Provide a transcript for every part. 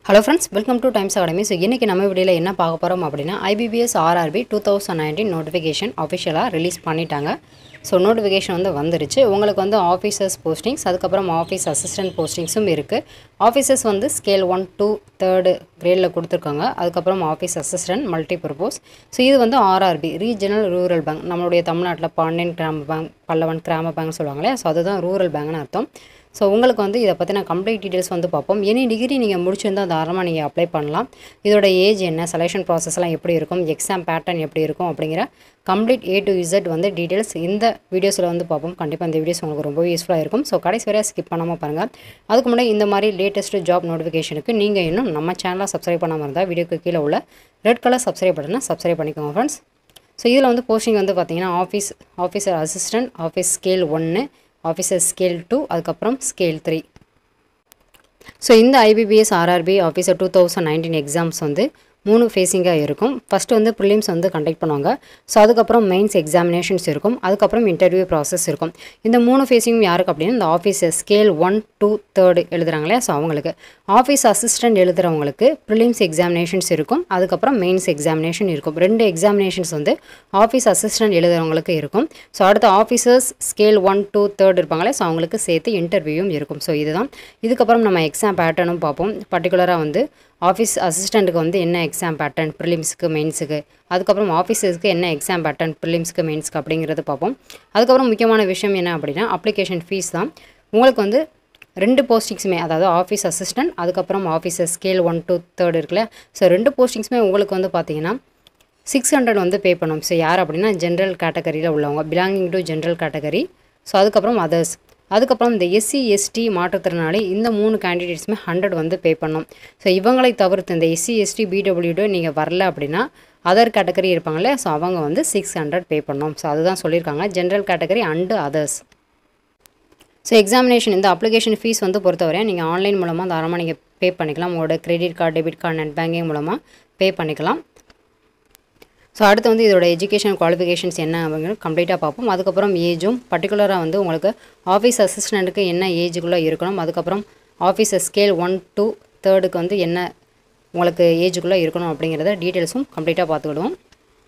hello friends welcome to Times academy so இன்றைக்கி நம்ம வீடியோவில் என்ன பார்க்க போகிறோம் அப்படின்னா IBPS RRB two thousand nineteen notification அஃபிஷியலாக ரிலீஸ் பண்ணிட்டாங்க ஸோ நோட்டிஃபிகேஷன் வந்து வந்துருச்சு உங்களுக்கு வந்து ஆஃபீஸர்ஸ் போஸ்டிங்ஸ் அதுக்கப்புறம் ஆஃபீஸ் அசிஸ்டன்ட் போஸ்டிங்ஸும் இருக்குது ஆஃபீஸர்ஸ் வந்து ஸ்கேல் ஒன் டூ தேர்டு கிரேடில் கொடுத்துருக்காங்க அதுக்கப்புறம் office assistant multi purpose so இது வந்து ஆர்ஆர்பி ரீஜனல் ரூரல் பேங்க் நம்மளுடைய தமிழ்நாட்டில் பாண்டியன் கிராம பேங்க் பல்லவன் கிராம பேங்க் சொல்லுவாங்களே ஸோ அதுதான் ரூரல் பேங்க்னு அர்த்தம் ஸோ உங்களுக்கு வந்து இதை பற்றின கம்ப்ளீட் டீட்டெயில்ஸ் வந்து பார்ப்போம் எனி டிகிரி நீங்கள் முடிச்சிருந்தால் தாராளமாக நீங்கள் அப்ளை பண்ணலாம் இதோட ஏஜ் என்ன செலெக்ஷன் ப்ராசஸ்லாம் எப்படி இருக்கும் எக்ஸாம் பேட்டர்ன் எப்படி இருக்கும் அப்படிங்கிற கம்ப்ளீட் ஏ டு இசட் வந்து டீட்டெயில்ஸ் இந்த வீடியோஸில் வந்து பார்ப்போம் கண்டிப்பாக இந்த வீடியோஸ் உங்களுக்கு ரொம்ப யூஸ்ஃபுல்லாக இருக்கும் ஸோ கடைசி வரையாக ஸ்கிப் பண்ணாமல் பாருங்கள் அதுக்கு முன்னாடி இந்த மாதிரி லேட்டஸ்ட் ஜாப் நோட்டிஃபிகேஷனுக்கு நீங்கள் இன்னும் நம்ம சேனலை சப்ஸ்கிரைப் பண்ணாமல் இருந்தால் வீடியோக்கு கீழே உள்ள ரெட் கலர் சப்ஸ்கிரைப் பட்டனை சப்ஸ்கிரைப் பண்ணிக்கோங்க ஃப்ரெண்ட்ஸ் ஸோ இதில் வந்து போஸ்டிங் வந்து பார்த்தீங்கன்னா office officer assistant office scale ஒன்று ஆஃபீஸர் ஸ்கேல் டூ அதுக்கப்புறம் ஸ்கேல் த்ரீ ஸோ இந்த IBPS RRB officer two thousand nineteen exams வந்து மூணு ஃபேஸிங்காக இருக்கும் ஃபஸ்ட்டு வந்து ப்ரிலிம்ஸ் வந்து கண்டக்ட் பண்ணுவாங்க ஸோ அதுக்கப்புறம் மெயின்ஸ் எக்ஸாமினேஷன்ஸ் இருக்கும் அதுக்கப்புறம் இன்டர்வியூ ப்ராசஸ் இருக்கும் இந்த மூணு ஃபேஸிங்கும் யாருக்கு அப்படின்னா இந்த officer scale one two third எழுதுறாங்களே ஸோ அவங்களுக்கு ஆஃபீஸ் அசிஸ்டன்ட் எழுதுறவங்களுக்கு ப்ரிலிம்ஸ் எக்ஸாமினேஷன்ஸ் இருக்கும் அதுக்கப்புறம் மெயின்ஸ் எக்ஸாமினேஷன் இருக்கும் ரெண்டு எக்ஸாமினேஷன்ஸ் வந்து ஆஃபீஸ் அசிஸ்டன்ட் எழுதுறவங்களுக்கு இருக்கும் ஸோ அடுத்த officers scale one two third இருப்பாங்களே ஸோ அவங்களுக்கு சேர்த்து இன்டர்வியூவும் இருக்கும் ஸோ இதுதான் இதுக்கப்புறம் நம்ம எக்ஸாம் பேட்டர்னும் பார்ப்போம் பர்டிகுலராக வந்து ஆஃபீஸ் அசிஸ்டண்ட்டுக்கு வந்து என்ன எக்ஸாம் பேட்டர்ன் ப்ரிலிம்ஸுக்கு மெயின்ஸுக்கு அதுக்கப்புறம் ஆஃபீஸர்ஸ்க்கு என்ன எக்ஸாம் பேட்டர்ன் ப்ரிலிம்ஸ்க்கு மெயின்ஸ்க்கு அப்படிங்கிறது பார்ப்போம் அதுக்கப்புறம் முக்கியமான விஷயம் என்ன அப்படின்னா அப்ளிகேஷன் ஃபீஸ் தான் உங்களுக்கு வந்து ரெண்டு போஸ்டிங்ஸுமே அதாவது ஆஃபீஸ் அசிஸ்டன்ட் அதுக்கப்புறம் officer scale one two third இருக்குல்ல ஸோ ரெண்டு போஸ்டிங்ஸுமே உங்களுக்கு வந்து பார்த்தீங்கன்னா சிக்ஸ் ஹண்ட்ரட் வந்து பே பண்ணணும் ஸோ யார் அப்படின்னா ஜென்ரல் கேட்டகரியில் உள்ளவங்க belonging to general category so அதுக்கப்புறம் அதர்ஸ் அதுக்கப்புறம் இந்த எஸ்சி எஸ்டி மாற்றுத்திறனாளி இந்த மூணு கேண்டிடேட்ஸுமே ஹண்ட்ரட் வந்து பே பண்ணணும் ஸோ இவங்களை தவிர்த்து இந்த எஸ்சி எஸ்டி பிடபிள்யூடு நீங்கள் வரல அப்படின்னா அதர் கேட்டகரி இருப்பாங்களே ஸோ அவங்க வந்து சிக்ஸ் ஹண்ட்ரட் பே பண்ணணும் ஸோ அதுதான் சொல்லியிருக்காங்க general category and others so examination இந்த அப்ளிகேஷன் ஃபீஸ் வந்து பொறுத்தவரை நீங்கள் ஆன்லைன் மூலமாக தாராளமாக நீங்கள் பே பண்ணிக்கலாம் உங்களோட credit card debit card net banking மூலமாக பே பண்ணிக்கலாம் ஸோ அடுத்து வந்து இதோட எஜுகேஷன் குவாலிஃபிகேஷன்ஸ் என்ன அப்படிங்கிறது கம்ப்ளீட்டாக பார்ப்போம் அதுக்கப்புறம் ஏஜும் பர்டிகுலராக வந்து உங்களுக்கு ஆஃபீஸ் அசிஸ்டண்ட்டுக்கு என்ன ஏஜுக்குள்ளே இருக்கணும் அதுக்கப்புறம் ஆஃபீஸர் ஸ்கேல் ஒன் டூ தேர்டுக்கு வந்து என்ன உங்களுக்கு ஏஜுக்குள்ளே இருக்கணும் அப்படிங்கிறத டீட்டெயில்ஸும் கம்ப்ளீட்டாக பார்த்துக்கிடுவோம்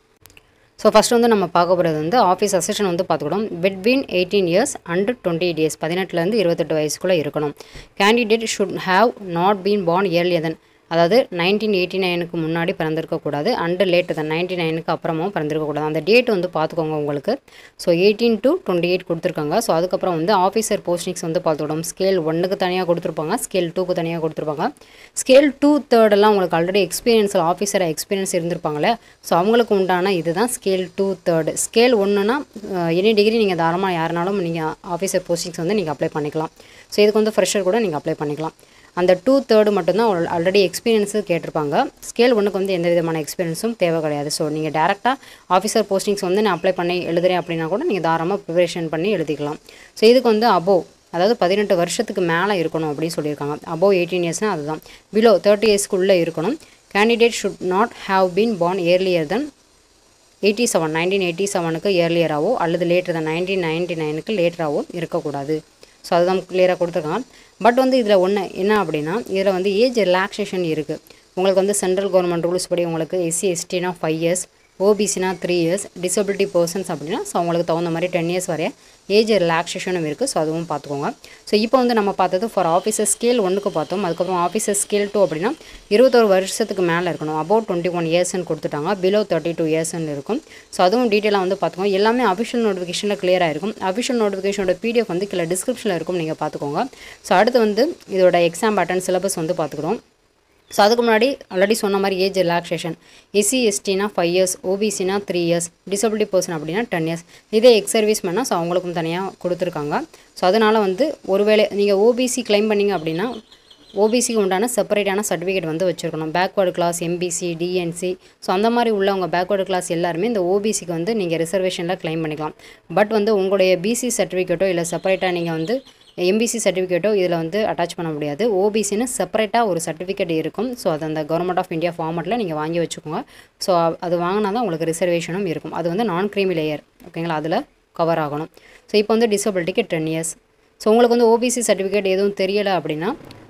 ஸோ ஃபஸ்ட் வந்து நம்ம பார்க்க போகிறது வந்து ஆஃபீஸ் அசிஸ்டன்ட் வந்து பார்த்துக்கிடும் between eighteen years and twenty eight years பதினெட்டுலேருந்து இருபத்தெட்டு வயசுக்குள்ளே இருக்கணும் candidate should have not been born earlier then அதாவது நைன்டீன் எயிட்டி நைனுக்கு முன்னாடி பிறந்திருக்கக்கூடாது அண்டு லேட்டு தான் நைன்டி நைனுக்கு அப்புறமும் பிறந்திருக்கக்கூடாது அந்த டேட் வந்து பார்த்துக்கோங்க உங்களுக்கு so eighteen to twenty eight கொடுத்துருக்காங்க ஸோ அதுக்கப்புறம் வந்து ஆஃபீஸர் போஸ்டிங்ஸ் வந்து பார்த்துக்கிடும் ஸ்கேல் ஒன்றுக்கு தனியாக கொடுத்துருப்பாங்க ஸ்கேல் டூக்கு தனியாக கொடுத்துருப்பாங்க ஸ்கேல் டூ தேர்டெல்லாம் உங்களுக்கு ஆல்ரெடி எக்ஸ்பீரியன்ஸ் ஆஃபீஸர் எக்ஸ்பீரியன்ஸ் இருந்திருப்பாங்களே ஸோ அவங்களுக்கு உண்டான இதுதான் ஸ்கேல் டூ தேர்டு ஸ்கேல் ஒன்றுனா எனி டிகிரி நீங்கள் தாராளமாக யாருனாலும் நீங்கள் ஆஃபீஸர் போஸ்டிங்ஸ் வந்து நீங்கள் அப்ளை பண்ணிக்கலாம் ஸோ இதுக்கு வந்து ஃப்ரெஷர் கூட நீங்கள் அப்ளை பண்ணிக்கலாம் அந்த டூ தேர்டு மட்டும்தான் ஆல்ரெடி எக்ஸ்பீரியன்ஸு கேட்டிருப்பாங்க ஸ்கேல் ஒன்றுக்கு வந்து எந்த விதமான எக்ஸ்பீரியன்ஸும் தேவை கிடையாது ஸோ நீங்கள் டேரெக்டாக ஆஃபீஸர் போஸ்டிங்ஸ் வந்து நான் அப்ளை பண்ணி எழுதுறேன் அப்படின்னா கூட நீங்கள் தாராளமாக ப்ரிப்பரேஷன் பண்ணி எழுதிக்கலாம் ஸோ இதுக்கு வந்து அபோவ் அதாவது பதினெட்டு வருஷத்துக்கு மேலே இருக்கணும் அப்படின்னு சொல்லியிருக்காங்க அபோவ் எயிட்டீன் இயர்ஸ்னால் அதுதான் பிலோ தேர்ட்டி இயர்ஸ்க்குள்ளே இருக்கணும் candidate should not have been born earlier then eighty seven nineteen eighty செவனுக்கு இயர்லியராகவோ அல்லது லேட்டர் தான் நைன்டீன் நைன்டி நைனுக்கு லேட்டராகவோ இருக்கக்கூடாது ஸோ அதுதான் கிளியராக கொடுத்துருக்காங்க பட் வந்து இதில் ஒன்று என்ன அப்படின்னா இதில் வந்து ஏஜ் ரிலாக்ஸேஷன் இருக்குது உங்களுக்கு வந்து சென்ட்ரல் கவர்மெண்ட் ரூல்ஸ் படி உங்களுக்கு எஸ்சி எஸ்டினா ஃபைவ் இயர்ஸ் ஓபிசினா த்ரீ இயர்ஸ் டிசபிலிட்டி பர்சன்ஸ் அப்படின்னா ஸோ அவங்களுக்கு தகுந்த மாதிரி டென் இயர்ஸ் வரைய ஏஜ் ரிலாக்ஸேஷனும் இருக்குது ஸோ அதுவும் பார்த்துக்கோங்க ஸோ இப்போ வந்து நம்ம பார்த்தது ஃபார் ஆஃபீஸர் ஸ்கேல் ஒன்றுக்கு பார்த்தோம் அதுக்கப்புறம் ஆஃபீஸர் ஸ்கேல் டூ அப்படின்னா இருபத்தொரு வருஷத்துக்கு மேலே இருக்கணும் அபவுட் டுவெண்ட்டி ஒன் இயர்ஸ்னு கொடுத்துட்டாங்க பிலோ தேர்ட்டி டூ இயர்ஸ்னு இருக்கும் ஸோ அதுவும் டீட்டெயிலாக வந்து பார்த்துக்கோங்க எல்லாமே அஃபிஷியல் நோட்டிஃபிகேஷனில் கிளியராக இருக்கும் அஃபிஷியல் நோட்டிஃபிகேஷனோட பிடிஎஃப் வந்து கீழே டிஸ்கிரிப்ஷனில் இருக்கும் நீங்கள் பார்த்துக்கோங்க ஸோ அடுத்து வந்து இதோட எக்ஸாம் பேட்டர்ன் சிலபஸ் வந்து பார்த்துக்கிறோம் ஸோ அதுக்கு முன்னாடி ஆல்ரெடி சொன்ன மாதிரி ஏஜ் ரிலாக்ஸேஷன் எஸ்சி எஸ்டினா ஃபைவ் இயர்ஸ் ஓபிசினா த்ரீ இயர்ஸ் டிசபிலிட்டி பர்சன் அப்படின்னா டென் இயர்ஸ் இதே எக்ஸ் சர்வீஸ் பண்ணால் ஸோ அவங்களுக்கும் தனியாக கொடுத்துருக்காங்க ஸோ அதனால் வந்து ஒருவேளை நீங்கள் ஓபிசி கிளைம் பண்ணிங்க அப்படின்னா ஓபிசிக்கு உண்டான செப்பரேட்டான சர்டிஃபிகேட் வந்து வச்சுருக்கணும் backward class MBC DNC so அந்த மாதிரி உள்ளவங்க பேக்வேர்டு கிளாஸ் எல்லாருமே இந்த ஓபிசிக்கு வந்து நீங்கள் ரிசர்வேஷனில் கிளைம் பண்ணிக்கலாம் பட் வந்து உங்களுடைய பிசி சர்டிஃபிகேட்டோ இல்லை செப்பரேட்டாக நீங்கள் வந்து எம்பிசி சர்டிஃபிகேட்டோ இதில் வந்து அட்டாச் பண்ண முடியாது ஓபிசின்னு செப்பரேட்டாக ஒரு சர்டிஃபிகேட் இருக்கும் ஸோ அது அந்த கவர்மெண்ட் ஆஃப் இந்தியா ஃபார்மெட்டில் நீங்கள் வாங்கி வச்சுக்கோங்க ஸோ அது வாங்கினா தான் உங்களுக்கு ரிசர்வேஷனும் இருக்கும் அது வந்து நான் க்ரீமி லேயர் ஓகேங்களா அதில் கவர் ஆகணும் ஸோ இப்போ வந்து டிசபிலிட்டிக்கு டென் இயர்ஸ் ஸோ உங்களுக்கு வந்து ஓபிசி சர்டிஃபிகேட் எதுவும் தெரியலை அப்படின்னா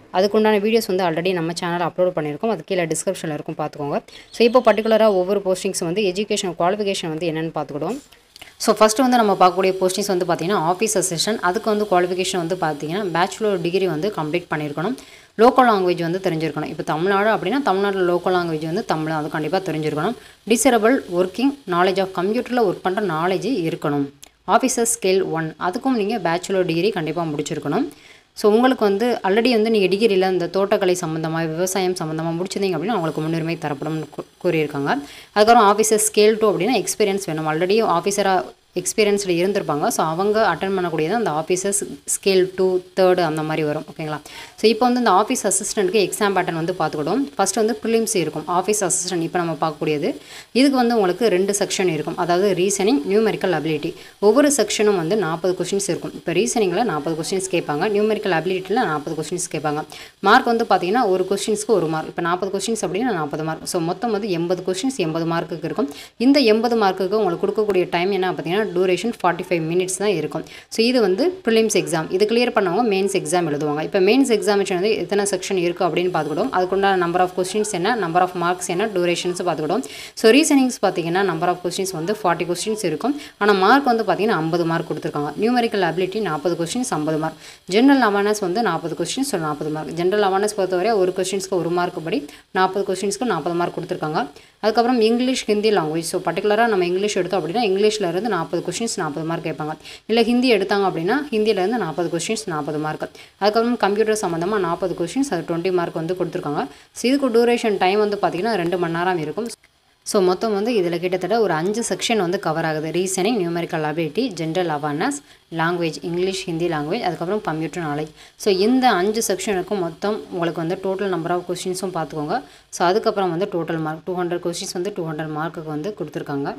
அதுக்குண்டான வீடியோஸ் வந்து ஆல்ரெடி நம்ம சேனல் அப்லோட் பண்ணியிருக்கோம் அது கீழே டிஸ்கிரிப்ஷனில் இருக்கும் பார்த்துக்கோங்க ஸோ இப்போ பர்டிகுலராக ஒவ்வொரு போஸ்டிங்ஸ் வந்து எஜுகேஷன் குவாலிஃபிகேஷன் வந்து என்னென்னு பார்த்துக்கிடுவோம் ஸோ ஃபஸ்ட்டு வந்து நம்ம பார்க்கக்கூடிய போஸ்டிங்ஸ் வந்து பார்த்தீங்கன்னா ஆஃபீஸ் அசிஸ்டன்ட் அதுக்கு வந்து குவாலிஃபிகேஷன் வந்து பார்த்தீங்கன்னா பேச்சுலர் டிகிரி வந்து கம்ப்ளீட் பண்ணியிருக்கணும் லோக்கல் லாங்குவேஜ் வந்து தெரிஞ்சிருக்கணும் இப்போ தமிழ்நாடு அப்படின்னா தமிழ்நாட்டில் லோக்கல் லாங்குவேஜ் வந்து தமிழ் அது கண்டிப்பாக தெரிஞ்சிருக்கணும் டிசரபிள் ஒர்க்கிங் நாலேஜ் ஆஃப் கம்ப்யூட்டரில் ஒர்க் பண்ணுற நாலேஜ் இருக்கணும் ஆஃபீஸர் ஸ்கேல் ஒன் அதுக்கும் நீங்கள் பேச்சுலர் டிகிரி கண்டிப்பாக முடிச்சிருக்கணும் ஸோ உங்களுக்கு வந்து ஆல்ரெடி வந்து நீங்கள் டிகிரியில் இந்த தோட்டக்கலை சம்மந்தமாக விவசாயம் சம்மந்தமாக முடிச்சிருந்தீங்க அப்படின்னா அவங்களுக்கு முன்னுரிமை தரப்படும்னு கூ- கூறியிருக்காங்க அதுக்கப்புறம் ஆஃபீஸர் ஸ்கேல் டூ அப்படின்னா எக்ஸ்பீரியன்ஸ் வேணும் ஆல்ரெடி ஆஃபீஸராக எக்ஸ்பீரியன்ஸில் இருந்திருப்பாங்க ஸோ அவங்க அட்டன் பண்ணக்கூடியது அந்த ஆஃபீஸர்ஸ் ஸ்கேல் டூ தேர்டு அந்த மாதிரி வரும் ஓகேங்களா ஸோ இப்போ வந்து இந்த ஆஃபீஸ் அசிஸ்டண்ட்டுக்கு எக்ஸாம் பேட்டர்ன் வந்து பார்த்துக்கிட்டோம் ஃபஸ்ட்டு வந்து ப்ரிலிம்ஸ் இருக்கும் ஆஃபீஸ் அசிஸ்டன்ட் இப்போ நம்ம பார்க்கக்கூடியது இதுக்கு வந்து உங்களுக்கு ரெண்டு செக்ஷன் இருக்கும் அதாவது ரீசனிங் நியூமெரிக்கல் அபிலிட்டி ஒவ்வொரு செக்ஷனும் வந்து நாற்பது கொஸ்டின்ஸ் இருக்கும் இப்போ ரீசனிங்கில் நாற்பது கொஸ்டின்ஸ் கேட்பாங்க நியூமெரிக்கல் அபிலிட்டியில் நாற்பது கொஸ்டின்ஸ் கேட்பாங்க மார்க் வந்து பார்த்தீங்கன்னா ஒரு கொஸ்டின்ஸ்க்கு ஒரு மார்க் இப்போ நாற்பது கொஸ்டின்ஸ் அப்படின்னா நாற்பது மார்க் ஸோ மொத்தம் வந்து எண்பது கொஸ்டின்ஸ் எண்பது மார்க்குக்கு இருக்கும் இந்த எண்பது மார்க்குக்கு உங்களுக்கு கொடுக்கக்கூடிய டைம் என்ன பார்த்தீங்கன்னா டூரேஷன் ஃபார்ட்டி ஃபைவ் மினிட்ஸ் தான் இருக்கும் ஸோ இது வந்து ப்ரிலிம்ஸ் எக்ஸாம் இது கிளியர் பண்ணவங்க மெயின்ஸ் எக்ஸாம் எழுதுவாங்க இப்போ மெயின்ஸ் எக்ஸாமினேஷன் வந்து எத்தனை செக்ஷன் இருக்குது அப்படின்னு பார்த்துக்கிட்டோம் அதுக்குண்டான நம்பர் ஆஃப் கொஸ்டின்ஸ் என்ன நம்பர் ஆஃப் மார்க்ஸ் என்ன டூரேஷன்ஸ் பார்த்துக்கிட்டோம் ஸோ ரீசனிங்ஸ் பார்த்தீங்கன்னா நம்பர் ஆஃப் கொஸ்டின்ஸ் வந்து ஃபார்ட்டி கொஸ்டின்ஸ் இருக்கும் ஆனால் மார்க் வந்து பார்த்தீங்கன்னா ஐம்பது மார்க் கொடுத்துருக்காங்க நியூமெரிக்கல் அபிலிட்டி நாற்பது கொஸ்டின்ஸ் ஐம்பது மார்க் ஜென்ரல் அவேர்னஸ் வந்து நாற்பது கொஸ்டின்ஸ் ஸோ நாற்பது மார்க் ஜென்ரல் அவேர்னஸ் பொறுத்தவரை ஒரு கொஸ்டின்ஸ்க்கு ஒரு மார்க் படி நாற்பது கொஸ்டின்ஸ்க்கு நாற்பது மார்க் கொடுத்துருக்காங்க அதுக்கப்புறம் இங்கிலீஷ் ஹிந்தி லாங்குவேஜ் ஸோ பர்டிகுலராக நம்ம இங்கிலீஷ் எடுத்தோம் அப்படின்னா இங்கிலீஷில் இருந்து நாற்பது கொஸ்டின்ஸ் நாற்பது மார்க் கேட்பாங்க இல்லை ஹிந்தி எடுத்தாங்க அப்படின்னா ஹிந்தியிலேருந்து நாற்பது கொஸ்டின்ஸ் நாற்பது மார்க் அதுக்கப்புறம் கம்ப்யூட்டர் சம்மந்தமாக நாற்பது கொஸ்டின்ஸ் அது டுவெண்ட்டி மார்க் வந்து கொடுத்துருக்காங்க ஸோ இதுக்கு டூரேஷன் டைம் வந்து பார்த்திங்கன்னா ரெண்டு மணி நேரம் இருக்கும் ஸோ மொத்தம் வந்து இதில் கிட்டத்தட்ட ஒரு அஞ்சு செக்ஷன் வந்து கவர் ஆகுது reasoning numerical ability general awareness language English Hindi language அதுக்கப்புறம் கம்ப்யூட்டர் நாலேஜ் ஸோ இந்த அஞ்சு செக்ஷனுக்கும் மொத்தம் உங்களுக்கு வந்து டோட்டல் நம்பர் ஆஃப் கொஸ்டின்ஸும் பார்த்துக்கோங்க ஸோ அதுக்கப்புறம் வந்து total mark two hundred questions வந்து டூ ஹண்ட்ரட் மார்க்குக்கு வந்து கொடுத்துருக்காங்க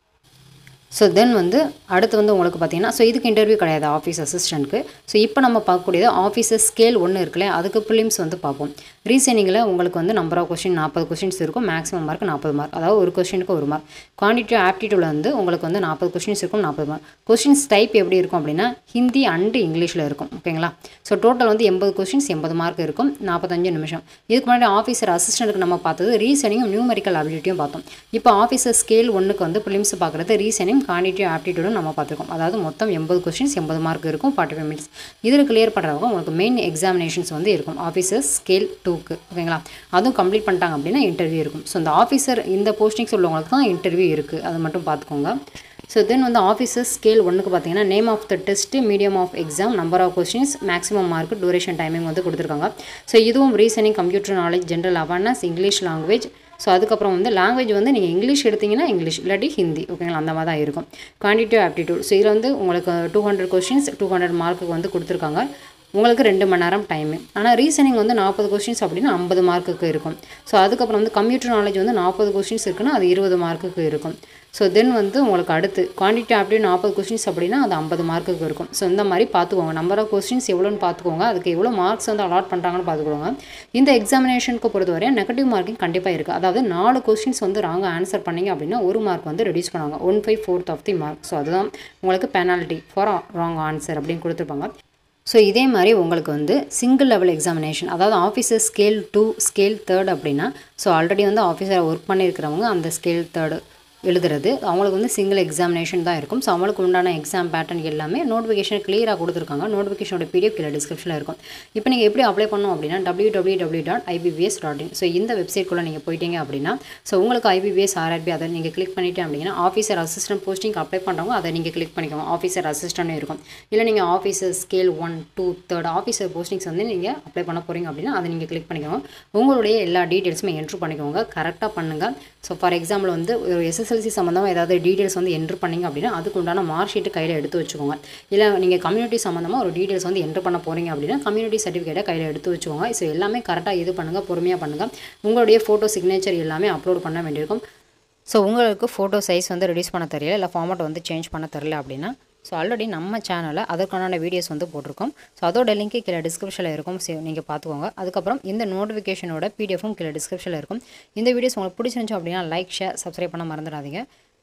ஸோ தென் வந்து அடுத்து வந்து உங்களுக்கு பார்த்தீங்கன்னா ஸோ இதுக்கு இன்டர்வியூ கிடையாது ஆஃபீஸ் அசிஸ்டண்ட்க்கு ஸோ இப்போ நம்ம பார்க்கக்கூடியது ஆஃபீஸர் ஸ்கேல் ஒன்று இருக்குல்ல அதுக்கு ப்ரிலிம்ஸ் வந்து பார்ப்போம் ரீசனிங்கில் உங்களுக்கு வந்து நம்பர் ஆஃப் கொஸ்டின் நாற்பது கொஸ்டின்ஸ் இருக்கும் மேக்ஸிமம் மார்க் நாற்பது மார்க் அதாவது ஒரு கொஸ்டினுக்கு ஒரு மார்க் குவான்டிட்டி ஆப்டிடியூடில் வந்து உங்களுக்கு வந்து நாற்பது கொஸ்டின்ஸ் இருக்கும் நாற்பது மார்க் கொஸ்டின்ஸ் டைப் எப்படி இருக்கும் அப்படின்னா ஹிந்தி அண்டு இங்கிலீஷில் இருக்கும் ஓகேங்களா ஸோ டோட்டல் வந்து எண்பது கொஸ்டின்ஸ் எண்பது மார்க் இருக்கும் நாற்பத்தஞ்சு நிமிஷம் இதுக்கு முன்னாடி ஆஃபீஸர் அசிஸ்டண்ட்டுக்கு நம்ம பார்த்தது ரீசனிங்கும் நியூமெரிக்கல் அபிலிட்டியும் பார்த்தோம் இப்போ ஆஃபீஸர் ஸ்கேல் ஒன்றுக்கு வந்து ப்ரிலிம்ஸ் பார்க்குறது ரீசனிங் குவான்டிட்டி ஆப்டிடியூடும் நம்ம பார்த்துருக்கோம் அதாவது மொத்தம் எண்பது கொஸ்டின்ஸ் எண்பது மார்க் இருக்கும் ஃபார்ட்டி ஃபைவ் மினிட்ஸ் இதில் கிளியர் பண்ணுறவங்க உங்களுக்கு மெயின் எக்ஸாமினேஷன்ஸ் வந்து இருக்கும் ஆஃபீஸர் ஸ்கேல் டூக்கு ஓகேங்களா அதுவும் கம்ப்ளீட் பண்ணிட்டாங்க அப்படின்னா இன்டர்வியூ இருக்கும் ஸோ இந்த ஆஃபீஸர் இந்த போஸ்டிங்ஸ் உள்ளவங்களுக்கு தான் இன்டர்வியூ இருக்குது அது மட்டும் பார்த்துக்கோங்க ஸோ தென் வந்து ஆஃபீஸர் ஸ்கேல் ஒன்றுக்கு பார்த்தீங்கன்னா name of the test medium of exam number of questions maximum mark duration timing வந்து கொடுத்துருக்காங்க ஸோ இதுவும் reasoning computer knowledge general awareness English language so அதுக்கப்புறம் வந்து லாங்குவேஜ் வந்து நீங்கள் இங்கிலீஷ் எடுத்தீங்கன்னா இங்கிலீஷ் இல்லாட்டி ஹிந்தி ஓகேங்களா அந்த மாதிரி தான் இருக்கும் குவான்டிட்டிவ் ஆப்டிடியூட் ஸோ இதில் வந்து உங்களுக்கு two hundred questions two hundred மார்க்குக்கு வந்து கொடுத்துருக்காங்க உங்களுக்கு ரெண்டு மணி நேரம் டைமு ஆனால் ரீசனிங் வந்து நாற்பது கொஸ்டின்ஸ் அப்படின்னா ஐம்பது மார்க்குக்கு இருக்கும் ஸோ அதுக்கப்புறம் வந்து கம்ப்யூட்டர் நாலேஜ் வந்து நாற்பது கொஸ்டின்ஸ் இருக்குன்னா அது இருபது மார்க்குக்கு இருக்கும் ஸோ தென் வந்து உங்களுக்கு அடுத்து குவான்டிட்டி அப்படி நாற்பது கொஸ்டின்ஸ் அப்படின்னா அது ஐம்பது மார்க்குக்கு இருக்கும் ஸோ இந்த மாதிரி பார்த்துக்கோங்க நம்பர் ஆஃப் கொஸ்டின்ஸ் எவ்வளோன்னு பார்த்துக்கோங்க அதுக்கு எவ்வளோ மார்க்ஸ் வந்து அலாட் பண்ணுறாங்கன்னு பார்த்துக்கோங்க இந்த எக்ஸாமினேஷனுக்கு பொறுத்தவரை நெகட்டிவ் மார்க்கிங் கண்டிப்பாக இருக்குது அதாவது நாலு கொஸ்டின்ஸ் வந்து ராங்காக ஆன்சர் பண்ணீங்க அப்படின்னா ஒரு மார்க் வந்து ரெடியூஸ் பண்ணுவாங்க one five fourth of the mark so அதுதான் உங்களுக்கு பெனால்ட்டி ஃபார் ராங் ஆன்சர் அப்படின்னு கொடுத்துருப்பாங்க ஸோ இதே மாதிரி உங்களுக்கு வந்து சிங்கிள் லெவல் எக்ஸாமினேஷன் அதாவது officer scale two scale third அப்படின்னா ஸோ ஆல்ரெடி வந்து ஆஃபீஸர் ஒர்க் பண்ணியிருக்கிறவங்க அந்த ஸ்கேல் தேர்டு எழுதுறது அவங்களுக்கு வந்து சிங்கிள் எக்ஸாமினேஷன் தான் இருக்கும் ஸோ அவங்களுக்கு உண்டான எக்ஸாம் பேட்டர்ன் எல்லாமே நோட்டிஃபிகேஷன் கிளியராக கொடுத்துருக்காங்க நோட்டிஃபிகேஷனோட பிடிஎஃப் கீழே டிஸ்கிரிப்ஷனில் இருக்கும் இப்போ நீங்கள் எப்படி அப்ளை பண்ணணும் அப்படின்னா W W W dot IBPS dot in so இந்த வெப்சைட்குள்ளே நீங்கள் போயிட்டீங்க அப்படின்னா ஸோ உங்களுக்கு ஐபிபிஎஸ் ஆர்ஆர்பி அதை நீங்கள் கிளிக் பண்ணிட்டே அப்படின்னா ஆஃபீஸர் அசிஸ்டன்ட் போஸ்டிங் அப்ளை பண்ணுறவங்க அதை நீங்கள் கிளிக் பண்ணிக்கோங்க ஆஃபீஸர் அசிஸ்டன்ட் இருக்கும் இல்லை நீங்கள் officer scale one two third officer postings வந்து நீங்கள் அப்ளை பண்ண போகிறீங்க அப்படின்னா அதை நீங்கள் கிளிக் பண்ணிக்கோங்க உங்களுடைய எல்லா டீட்டெயில்ஸுமே என்ட்ரு பண்ணிக்கோங்க கரெக்டாக பண்ணுங்கள் ஸோ ஃபார் எக்ஸாம்பிள் வந்து ஒரு எஸ்எஸ்எல்சி சம்மந்தமாக ஏதாவது டீட்டெயில்ஸ் வந்து என்ட்ரு பண்ணீங்க அப்படின்னா அதுக்கு உண்டான மார்க் ஷீட்டு கையில் எடுத்து வச்சுக்கோங்க இல்லை நீங்கள் கம்யூனிட்டி சம்மந்தமாக ஒரு டீட்டெயில்ஸ் வந்து என்ட்ரு பண்ண போகிறீங்க அப்படின்னா கம்யூனிட்டி சர்டிஃபிகேட்டை கையில் எடுத்து வச்சுக்கோங்க ஸோ எல்லாமே கரெக்டாக இது பண்ணுங்கள் பொறுமையாக பண்ணுங்கள் உங்களுடைய ஃபோட்டோ சிக்னேச்சர் எல்லாமே அப்லோட் பண்ண வேண்டியிருக்கும் ஸோ உங்களுக்கு ஃபோட்டோ சைஸ் வந்து ரெடியூஸ் பண்ண தெரியல இல்லை ஃபார்மட் வந்து சேஞ்ச் பண்ண தெரியல அப்படின்னா ஸோ ஆல்ரெடி நம்ம சேனலில் அதற்கான வீடியோஸ் வந்து போட்டிருக்கோம் ஸோ அதோட லிங்க்கு கீழே டிஸ்கிரிப்ஷனில் இருக்கும் ஸோ நீங்கள் பார்த்துக்கோங்க அதுக்கப்புறம் இந்த நோட்டிஃபிகேஷனோட பிடிஎஃபும் கீழே டிஸ்கிரிப்ஷனில் இருக்கும் இந்த வீடியோஸ் உங்களுக்கு பிடிச்சிருந்துச்சு அப்படின்னா லைக் ஷேர் சப்ஸ்கிரைப் பண்ண மறந்துடாதீங்க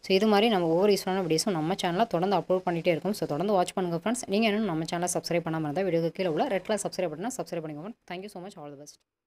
ஸோ இது மாதிரி நம்ம ஒவ்வொரு யூஸ்ஃபுல்லான வீடியோஸும் நம்ம சேனலில் தொடர்ந்து அப்லோட் பண்ணிகிட்டே இருக்கும் ஸோ தொடர்ந்து வாட்ச் பண்ணுங்கள் ஃப்ரெண்ட்ஸ் நீங்கள் இன்னும் நம்ம சேனலை சப்ஸ்கிரைப் பண்ணாமல் இருந்தால் வீடியோக்கு கீழே உள்ள ரெட் கலர் சப்ஸ்கிரைப் பண்ணால் சப்ஸ்கிரைப் பண்ணிக்கோங்க thank you so much all the best